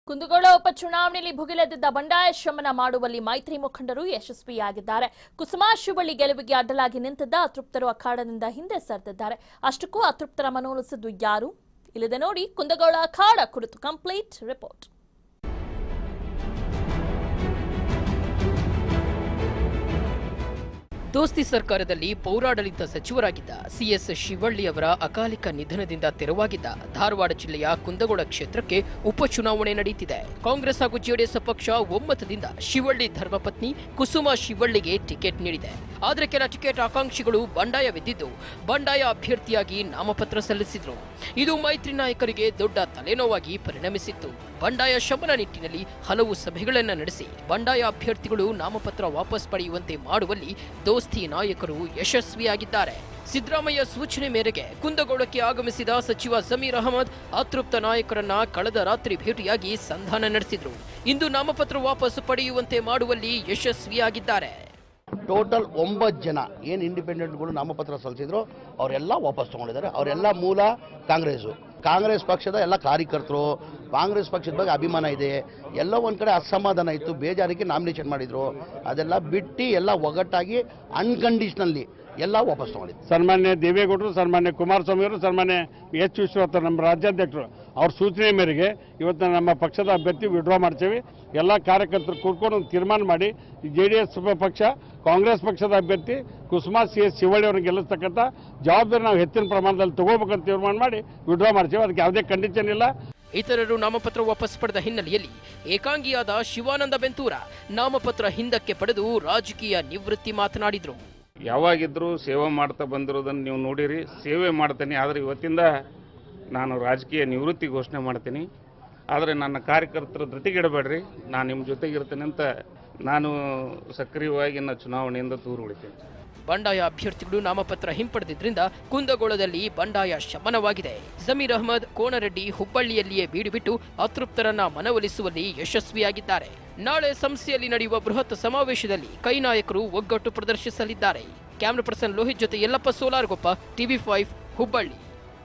ಕುಂದಗೋಳ ಉಪಚುನಾವಣೆಯಲ್ಲಿ ಭುಗಿಲೆದ್ದಿದ್ದ ಬಂಡಾಯ ಶಮನ ಮಾಡುವಲ್ಲಿ ಮೈತ್ರಿ ಮುಖಂಡರು ಯಶಸ್ವಿಯಾಗಿದ್ದಾರೆ ಕುಸುಮಾ ಶಿವಳ್ಳಿ ಗೆಲುವಿಗೆ ಅಡ್ಡಲಾಗಿ ನಿಂತಿದ್ದ ಅತೃಪ್ತರು ಅಖಾಡದಿಂದ ಹಿಂದೆ ಸರಿದಿದ್ದಾರೆ ಅಷ್ಟಕ್ಕೂ ಅತೃಪ್ತರ ಮನವೊಲಿಸಿದ್ದು ಯಾರು ಇಲ್ಲದೆ ನೋಡಿ ಕುಂದಗೋಳ ಅಖಾಡ ಕುರಿತು ಕಂಪ್ಲೀಟ್ ರಿಪೋರ್ಟ್ ದೋಸ್ತಿ ಸರ್ಕಾರದಲ್ಲಿ ಪೌರಾಡಳಿತ ಸಚಿವರಾಗಿದ್ದ ಸಿಎಸ್ ಶಿವಳ್ಳಿ ಅವರ ಅಕಾಲಿಕ ನಿಧನದಿಂದ ತೆರವಾಗಿದ್ದ ಧಾರವಾಡ ಜಿಲ್ಲೆಯ ಕುಂದಗೋಳ ಕ್ಷೇತ್ರಕ್ಕೆ ಉಪಚುನಾವಣೆ ನಡೆಯುತ್ತಿದೆ ಕಾಂಗ್ರೆಸ್ ಹಾಗೂ ಜೆಡಿಎಸ್ ಪಕ್ಷ ಒಮ್ಮತದಿಂದ ಶಿವಳ್ಳಿ ಧರ್ಮಪತ್ನಿ ಕುಸುಮ ಶಿವಳ್ಳಿಗೆ ಟಿಕೆಟ್ ನೀಡಿದೆ ಆದರೆ ಕೆಲ ಟಿಕೆಟ್ ಆಕಾಂಕ್ಷಿಗಳು ಬಂಡಾಯವೆದ್ದಿದ್ದು ಬಂಡಾಯ ಅಭ್ಯರ್ಥಿಯಾಗಿ ನಾಮಪತ್ರ ಸಲ್ಲಿಸಿದ್ರು ಇದು ಮೈತ್ರಿ ನಾಯಕರಿಗೆ ದೊಡ್ಡ ತಲೆನೋವಾಗಿ ಪರಿಣಮಿಸಿತ್ತು ಬಂಡಾಯ ಶಮನ ನಿಟ್ಟಿನಲ್ಲಿ ಹಲವು ಸಭೆಗಳನ್ನು ನಡೆಸಿ ಬಂಡಾಯ ಅಭ್ಯರ್ಥಿಗಳು ನಾಮಪತ್ರ ವಾಪಸ್ ಪಡೆಯುವಂತೆ ಮಾಡುವಲ್ಲಿ ದೋಸ್ತಿ ನಾಯಕರು ಯಶಸ್ವಿಯಾಗಿದ್ದಾರೆ ಸಿದ್ದರಾಮಯ್ಯ ಸೂಚನೆ ಮೇರೆಗೆ ಕುಂದಗೋಳಕ್ಕೆ ಆಗಮಿಸಿದ ಸಚಿವ ಜಮೀರ್ ಅಹಮದ್ ಅತೃಪ್ತ ನಾಯಕರನ್ನ ಕಳೆದ ರಾತ್ರಿ ಭೇಟಿಯಾಗಿ ಸಂಧಾನ ನಡೆಸಿದ್ರು ಇಂದು ನಾಮಪತ್ರ ವಾಪಸ್ ಪಡೆಯುವಂತೆ ಮಾಡುವಲ್ಲಿ ಯಶಸ್ವಿಯಾಗಿದ್ದಾರೆ ಟೋಟಲ್ ಒಂಬತ್ತು ಜನ ಏನು ಇಂಡಿಪೆಂಡೆಂಟ್ಗಳು ನಾಮಪತ್ರ ಸಲ್ಲಿಸಿದ್ರು ಅವರೆಲ್ಲ ವಾಪಸ್ ತಗೊಂಡಿದ್ದಾರೆ ಅವರೆಲ್ಲ ಮೂಲ ಕಾಂಗ್ರೆಸ್ಸು ಕಾಂಗ್ರೆಸ್ ಪಕ್ಷದ ಎಲ್ಲ ಕಾರ್ಯಕರ್ತರು ಕಾಂಗ್ರೆಸ್ ಪಕ್ಷದ ಬಗ್ಗೆ ಅಭಿಮಾನ ಇದೆ ಎಲ್ಲ ಒಂದು ಕಡೆ ಅಸಮಾಧಾನ ಇತ್ತು ಬೇಜಾರಿಗೆ ನಾಮಿನೇಷನ್ ಮಾಡಿದ್ರು ಅದೆಲ್ಲ ಬಿಟ್ಟು ಎಲ್ಲ ಒಗ್ಗಟ್ಟಾಗಿ ಅನ್ಕಂಡೀಷ್ನಲ್ಲಿ ಎಲ್ಲ ವಾಪಸ್ ತಗೊಂಡಿದ್ರು ಸನ್ಮಾನ್ಯ ದೇವೇಗೌಡರು ಸನ್ಮಾನ್ಯ ಕುಮಾರಸ್ವಾಮಿ ಅವರು ಸನ್ಮಾನ್ಯ ಎಚ್ ವಿಶ್ವನಾಥ ನಮ್ಮ ರಾಜ್ಯಾಧ್ಯಕ್ಷರು ಅವ್ರ ಸೂಚನೆ ಮೇರೆಗೆ ಇವತ್ತು ನಮ್ಮ ಪಕ್ಷದ ಅಭ್ಯರ್ಥಿ ವಿಡ್ರಾ ಮಾಡ್ತೇವೆ ಎಲ್ಲ ಕಾರ್ಯಕರ್ತರು ಕೂತ್ಕೊಂಡು ಒಂದು ತೀರ್ಮಾನ ಮಾಡಿ ಜೆ ಡಿ ಎಸ್ ಪಕ್ಷ ಕಾಂಗ್ರೆಸ್ ಪಕ್ಷದ ಅಭ್ಯರ್ಥಿ ಕುಸುಮಾ ಸಿ ಎಸ್ ಶಿವಳ್ಳಿ ಅವ್ರನ್ನ ಗೆಲ್ಲಿಸ್ತಕ್ಕಂಥ ಜವಾಬ್ದಾರಿ ನಾವು ಹೆಚ್ಚಿನ ಪ್ರಮಾಣದಲ್ಲಿ ತಗೋಬೇಕಂತ ತೀರ್ಮಾನ ಮಾಡಿ ವಿಡ್ರಾ ಮಾಡ್ತೇವೆ ಅದಕ್ಕೆ ಯಾವುದೇ ಕಂಡೀಷನ್ ಇಲ್ಲ ಇತರರು ನಾಮಪತ್ರ ವಾಪಸ್ ಪಡೆದ ಹಿನ್ನೆಲೆಯಲ್ಲಿ ಏಕಾಂಗಿಯಾದ ಶಿವಾನಂದ ಬೆಂತೂರ ನಾಮಪತ್ರ ಹಿಂದಕ್ಕೆ ಪಡೆದು ರಾಜಕೀಯ ನಿವೃತ್ತಿ ಮಾತನಾಡಿದ್ರು ಯಾವಾಗಿದ್ರೂ ಸೇವೆ ಮಾಡ್ತಾ ಬಂದಿರೋದನ್ನು ನೀವು ನೋಡಿರಿ ಸೇವೆ ಮಾಡ್ತೀನಿ ಆದರೆ ಇವತ್ತಿಂದ ನಾನು ರಾಜಕೀಯ ನಿವೃತ್ತಿ ಘೋಷಣೆ ಮಾಡ್ತೀನಿ ಆದರೆ ನನ್ನ ಕಾರ್ಯಕರ್ತರ ಜೊತೆಗಿಡಬೇಡ್ರಿ ನಾನು ನಿಮ್ಮ ಜೊತೆಗಿರ್ತೀನಿ ಅಂತ ನಾನು ಸಕ್ರಿಯವಾಗಿ ನನ್ನ ಚುನಾವಣೆಯಿಂದ ದೂರ ಉಳಿತೀನಿ ಬಂಡಾಯ ಅಭ್ಯರ್ಥಿಗಳು ನಾಮಪತ್ರ ಹಿಂಪಡೆದಿದ್ರಿಂದ ಕುಂದಗೋಳದಲ್ಲಿ ಬಂಡಾಯ ಶಮನವಾಗಿದೆ ಜಮೀರ್ ಅಹಮದ್ ಕೋನರೆಡ್ಡಿ ಹುಬ್ಬಳ್ಳಿಯಲ್ಲಿಯೇ ಬೀಡು ಬಿಟ್ಟು ಅತೃಪ್ತರನ್ನ ಮನವೊಲಿಸುವಲ್ಲಿ ಯಶಸ್ವಿಯಾಗಿದ್ದಾರೆ ನಾಳೆ ಸಂಸ್ಥೆಯಲ್ಲಿ ನಡೆಯುವ ಬೃಹತ್ ಸಮಾವೇಶದಲ್ಲಿ ಕೈ ನಾಯಕರು ಒಗ್ಗಟ್ಟು ಪ್ರದರ್ಶಿಸಲಿದ್ದಾರೆ ಕ್ಯಾಮ್ರಾ ಪರ್ಸನ್ ಲೋಹಿತ್ ಜೊತೆ ಯಲ್ಲಪ್ಪ ಸೋಲಾರ್ಗೊಪ್ಪ ಟಿವಿ ಫೈವ್ ಹುಬ್ಬಳ್ಳಿ